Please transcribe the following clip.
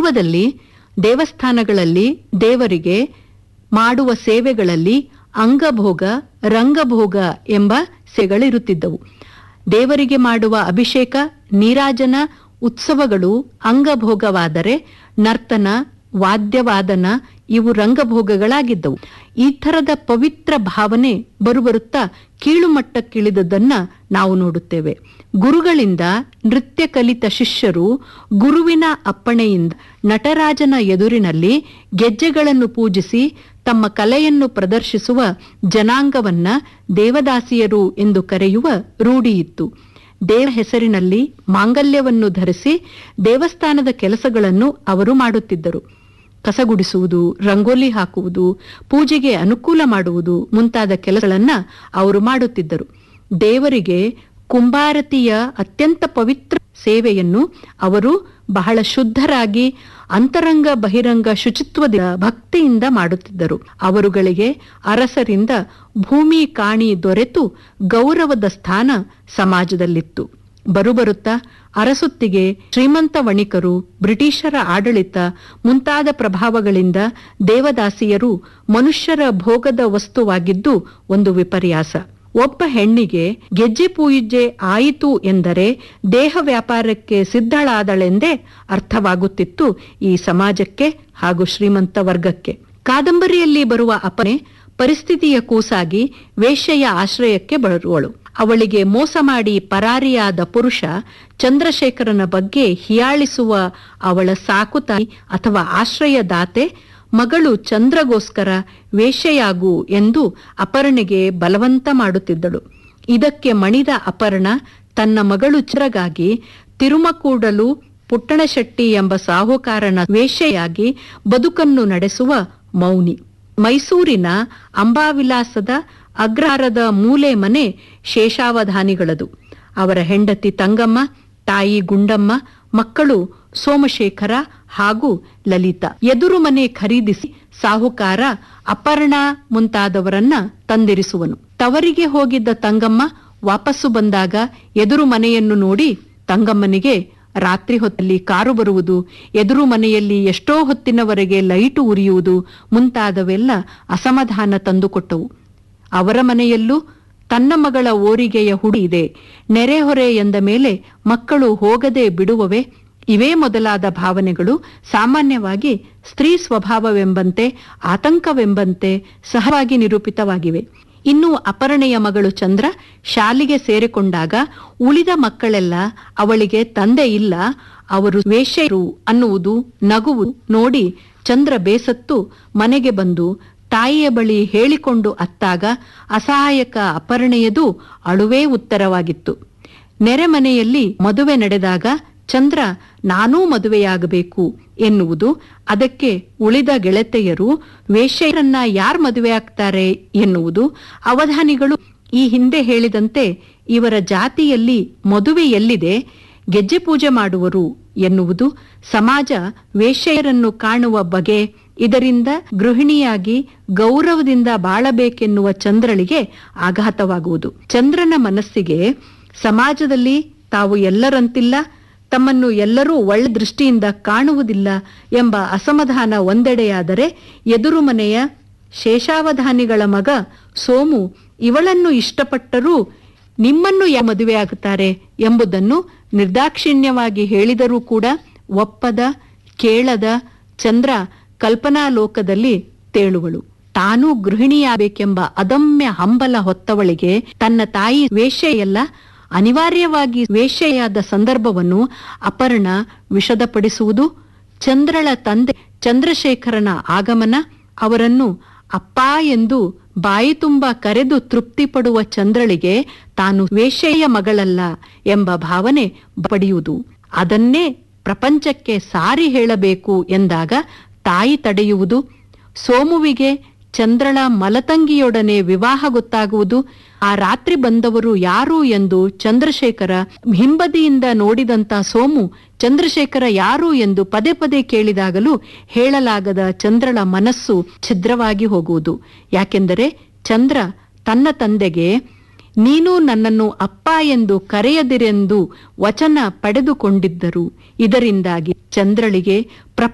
ಪೂರ್ವದಲ್ಲಿ ದೇವಸ್ಥಾನಗಳಲ್ಲಿ ದೇವರಿಗೆ ಮಾಡುವ ಸೇವೆಗಳಲ್ಲಿ ಅಂಗಭೋಗ ರಂಗಭೋಗ ಎಂಬ ಸೆಗಳಿರುತ್ತಿದ್ದವು ದೇವರಿಗೆ ಮಾಡುವ ಅಭಿಷೇಕ ನೀರಾಜನ ಉತ್ಸವಗಳು ಅಂಗಭೋಗವಾದರೆ ನರ್ತನ ವಾದ್ಯವಾದನ ಇವು ರಂಗಭೋಗಗಳಾಗಿದ್ದವು ಈ ಥರದ ಪವಿತ್ರ ಭಾವನೆ ಬರುಬರುತ್ತಾ ಕೀಳುಮಟ್ಟಕ್ಕಿಳಿದದ್ದನ್ನ ನಾವು ನೋಡುತ್ತೇವೆ ಗುರುಗಳಿಂದ ನೃತ್ಯ ಕಲಿತ ಶಿಷ್ಯರು ಗುರುವಿನ ಅಪ್ಪಣೆಯಿಂದ ನಟರಾಜನ ಎದುರಿನಲ್ಲಿ ಗೆಜ್ಜೆಗಳನ್ನು ಪೂಜಿಸಿ ತಮ್ಮ ಕಲೆಯನ್ನು ಪ್ರದರ್ಶಿಸುವ ಜನಾಂಗವನ್ನ ದೇವದಾಸಿಯರು ಎಂದು ಕರೆಯುವ ರೂಢಿಯಿತ್ತು ದೇವ ಹೆಸರಿನಲ್ಲಿ ಮಾಂಗಲ್ಯವನ್ನು ಧರಿಸಿ ದೇವಸ್ಥಾನದ ಕೆಲಸಗಳನ್ನು ಅವರು ಮಾಡುತ್ತಿದ್ದರು ಕಸಗುಡಿಸುವುದು ರಂಗೋಲಿ ಹಾಕುವುದು ಪೂಜೆಗೆ ಅನುಕೂಲ ಮಾಡುವುದು ಮುಂತಾದ ಕೆಲಸಗಳನ್ನ ಅವರು ಮಾಡುತ್ತಿದ್ದರು ದೇವರಿಗೆ ಕುಂಬಾರತಿಯ ಅತ್ಯಂತ ಪವಿತ್ರ ಸೇವೆಯನ್ನು ಅವರು ಬಹಳ ಶುದ್ಧರಾಗಿ ಅಂತರಂಗ ಬಹಿರಂಗ ಶುಚಿತ್ವದ ಭಕ್ತಿಯಿಂದ ಮಾಡುತ್ತಿದ್ದರು ಅವರುಗಳಿಗೆ ಅರಸರಿಂದ ಭೂಮಿ ಕಾಣಿ ದೊರೆತು ಗೌರವದ ಸ್ಥಾನ ಸಮಾಜದಲ್ಲಿತ್ತು ಬರುಬರುತ್ತಾ ಅರಸೊತ್ತಿಗೆ ಶ್ರೀಮಂತ ವಣಿಕರು ಬ್ರಿಟಿಷರ ಆಡಳಿತ ಮುಂತಾದ ಪ್ರಭಾವಗಳಿಂದ ದೇವದಾಸಿಯರು ಮನುಷ್ಯರ ಭೋಗದ ವಸ್ತುವಾಗಿದ್ದು ಒಂದು ವಿಪರ್ಯಾಸ ಒಬ್ಬ ಹೆಣ್ಣಿಗೆ ಗೆಜ್ಜೆ ಪೂಜೆ ಆಯಿತು ಎಂದರೆ ದೇಹ ವ್ಯಾಪಾರಕ್ಕೆ ಸಿದ್ಧಳಾದಳೆಂದೇ ಅರ್ಥವಾಗುತ್ತಿತ್ತು ಈ ಸಮಾಜಕ್ಕೆ ಹಾಗೂ ಶ್ರೀಮಂತ ವರ್ಗಕ್ಕೆ ಕಾದಂಬರಿಯಲ್ಲಿ ಬರುವ ಅಪನೆ ಪರಿಸ್ಥಿತಿಯ ಕೂಸಾಗಿ ವೇಶ್ಯೆಯ ಆಶ್ರಯಕ್ಕೆ ಬರುವಳು ಅವಳಿಗೆ ಮೋಸ ಮಾಡಿ ಪರಾರಿಯಾದ ಪುರುಷ ಚಂದ್ರಶೇಖರನ ಬಗ್ಗೆ ಹಿಯಾಳಿಸುವ ಅವಳ ಸಾಕುತಾಯಿ ಅಥವಾ ಆಶ್ರಯದಾತೆ ಮಗಳು ಚಂದ್ರಗೋಸ್ಕರ ವೇಶ್ಯೆಯಾಗು ಎಂದು ಅಪರ್ಣೆಗೆ ಬಲವಂತ ಮಾಡುತ್ತಿದ್ದಳು ಇದಕ್ಕೆ ಮಣಿದ ಅಪರ್ಣ ತನ್ನ ಮಗಳು ಚಂದ್ರಗಾಗಿ ತಿರುಮಕೂಡಲು ಪುಟ್ಟಣಶೆಟ್ಟಿ ಎಂಬ ಸಾಹುಕಾರನ ವೇಶ್ಯೆಯಾಗಿ ಬದುಕನ್ನು ನಡೆಸುವ ಮೌನಿ ಮೈಸೂರಿನ ಅಂಬಾವಿಲಾಸದ ಅಗ್ರಹಾರದ ಮೂಲೆ ಮನೆ ಶೇಷಾವಧಾನಿಗಳದು ಅವರ ಹೆಂಡತಿ ತಂಗಮ್ಮ ತಾಯಿ ಗುಂಡಮ್ಮ ಮಕ್ಕಳು ಸೋಮಶೇಖರ ಹಾಗೂ ಲಲಿತಾ ಎದುರು ಮನೆ ಖರೀದಿಸಿ ಸಾಹುಕಾರ ಅಪರ್ಣ ಮುಂತಾದವರನ್ನ ತಂದಿರಿಸುವನು ತವರಿಗೆ ಹೋಗಿದ್ದ ತಂಗಮ್ಮ ವಾಪಸ್ಸು ಬಂದಾಗ ಎದುರು ಮನೆಯನ್ನು ನೋಡಿ ತಂಗಮ್ಮನಿಗೆ ರಾತ್ರಿ ಹೊತ್ತಲ್ಲಿ ಕಾರು ಬರುವುದು ಎದುರು ಮನೆಯಲ್ಲಿ ಎಷ್ಟೋ ಹೊತ್ತಿನವರೆಗೆ ಲೈಟು ಉರಿಯುವುದು ಮುಂತಾದವೆಲ್ಲ ಅಸಮಾಧಾನ ತಂದುಕೊಟ್ಟವು ಅವರ ಮನೆಯಲ್ಲೂ ತನ್ನ ಮಗಳ ಓರಿಗೆಯ ಹುಡಿ ಇದೆ ನೆರೆಹೊರೆ ಎಂದ ಮೇಲೆ ಮಕ್ಕಳು ಹೋಗದೆ ಬಿಡುವವೆ ಇವೇ ಮೊದಲಾದ ಭಾವನೆಗಳು ಸಾಮಾನ್ಯವಾಗಿ ಸ್ತ್ರೀ ಸ್ವಭಾವವೆಂಬಂತೆ ಆತಂಕವೆಂಬಂತೆ ಸಹವಾಗಿ ನಿರೂಪಿತವಾಗಿವೆ ಇನ್ನು ಅಪರ್ಣೆಯ ಮಗಳು ಚಂದ್ರ ಶಾಲೆಗೆ ಸೇರಿಕೊಂಡಾಗ ಉಳಿದ ಮಕ್ಕಳೆಲ್ಲ ಅವಳಿಗೆ ತಂದೆ ಇಲ್ಲ ಅವರು ವೇಶ್ಯರು ಅನ್ನುವುದು ನಗುವು ನೋಡಿ ಚಂದ್ರ ಬೇಸತ್ತು ಮನೆಗೆ ಬಂದು ತಾಯಿಯ ಬಳಿ ಹೇಳಿಕೊಂಡು ಅತ್ತಾಗ ಅಸಹಾಯಕ ಅಪರ್ಣೆಯದು ಅಳುವೇ ಉತ್ತರವಾಗಿತ್ತು ನೆರೆಮನೆಯಲ್ಲಿ ಮದುವೆ ನಡೆದಾಗ ಚಂದ್ರ ನಾನೂ ಮದುವೆಯಾಗಬೇಕು ಎನ್ನುವುದು ಅದಕ್ಕೆ ಉಳಿದ ಗೆಳತೆಯರು ವೇಶ್ಯರನ್ನ ಯಾರ್ ಮದುವೆ ಆಗ್ತಾರೆ ಎನ್ನುವುದು ಅವಧಾನಿಗಳು ಈ ಹಿಂದೆ ಹೇಳಿದಂತೆ ಇವರ ಜಾತಿಯಲ್ಲಿ ಮದುವೆ ಎಲ್ಲಿದೆ ಗೆಜ್ಜೆ ಪೂಜೆ ಮಾಡುವರು ಎನ್ನುವುದು ಸಮಾಜ ವೇಶ್ಯೆಯರನ್ನು ಕಾಣುವ ಬಗೆ ಇದರಿಂದ ಗೃಹಿಣಿಯಾಗಿ ಗೌರವದಿಂದ ಬಾಳಬೇಕೆನ್ನುವ ಚಂದ್ರಳಿಗೆ ಆಘಾತವಾಗುವುದು ಚಂದ್ರನ ಮನಸ್ಸಿಗೆ ಸಮಾಜದಲ್ಲಿ ತಾವು ಎಲ್ಲರಂತಿಲ್ಲ ತಮ್ಮನ್ನು ಎಲ್ಲರೂ ಒಳ್ಳೆ ದೃಷ್ಟಿಯಿಂದ ಕಾಣುವುದಿಲ್ಲ ಎಂಬ ಅಸಮಾಧಾನ ಒಂದೆಡೆಯಾದರೆ ಎದುರು ಮನೆಯ ಶೇಷಾವಧಾನಿಗಳ ಮಗ ಸೋಮು ಇವಳನ್ನು ಇಷ್ಟಪಟ್ಟರೂ ನಿಮ್ಮನ್ನು ಯಾ ಮದುವೆಯಾಗುತ್ತಾರೆ ಎಂಬುದನ್ನು ನಿರ್ದಾಕ್ಷಿಣ್ಯವಾಗಿ ಹೇಳಿದರೂ ಕೂಡ ಒಪ್ಪದ ಕೇಳದ ಚಂದ್ರ ಕಲ್ಪನಾ ಲೋಕದಲ್ಲಿ ತೇಳುವಳು ತಾನೂ ಗೃಹಿಣಿಯಾಗಬೇಕೆಂಬ ಅದಮ್ಯ ಹಂಬಲ ಹೊತ್ತವಳಿಗೆ ತನ್ನ ತಾಯಿ ವೇಶ್ಯೆಯಲ್ಲ ಅನಿವಾರ್ಯವಾಗಿ ವೇಶ್ಯೆಯಾದ ಸಂದರ್ಭವನ್ನು ಅಪರ್ಣ ವಿಷದಪಡಿಸುವುದು ಚಂದ್ರಳ ತಂದೆ ಚಂದ್ರಶೇಖರನ ಆಗಮನ ಅವರನ್ನು ಅಪ್ಪ ಎಂದು ಬಾಯಿ ತುಂಬ ಕರೆದು ತೃಪ್ತಿಪಡುವ ಚಂದ್ರಳಿಗೆ ತಾನು ವೇಶ್ಯೆಯ ಮಗಳಲ್ಲ ಎಂಬ ಭಾವನೆ ಪಡೆಯುವುದು ಅದನ್ನೇ ಪ್ರಪಂಚಕ್ಕೆ ಸಾರಿ ಹೇಳಬೇಕು ಎಂದಾಗ ತಾಯಿ ತಡೆಯುವುದು ಸೋಮುವಿಗೆ ಚಂದ್ರಳ ಮಲತಂಗಿಯೊಡನೆ ವಿವಾಹ ಗೊತ್ತಾಗುವುದು ಆ ರಾತ್ರಿ ಬಂದವರು ಯಾರು ಎಂದು ಚಂದ್ರಶೇಖರ ಹಿಂಬದಿಯಿಂದ ನೋಡಿದಂತ ಸೋಮು ಚಂದ್ರಶೇಖರ ಯಾರು ಎಂದು ಪದೇ ಪದೇ ಕೇಳಿದಾಗಲೂ ಹೇಳಲಾಗದ ಚಂದ್ರಳ ಮನಸ್ಸು ಛಿದ್ರವಾಗಿ ಹೋಗುವುದು ಯಾಕೆಂದರೆ ಚಂದ್ರ ತನ್ನ ತಂದೆಗೆ ನೀನು ನನ್ನನ್ನು ಅಪ್ಪ ಎಂದು ಕರೆಯದಿರೆಂದು ವಚನ ಪಡೆದುಕೊಂಡಿದ್ದರು ಇದರಿಂದಾಗಿ ಚಂದ್ರಳಿಗೆ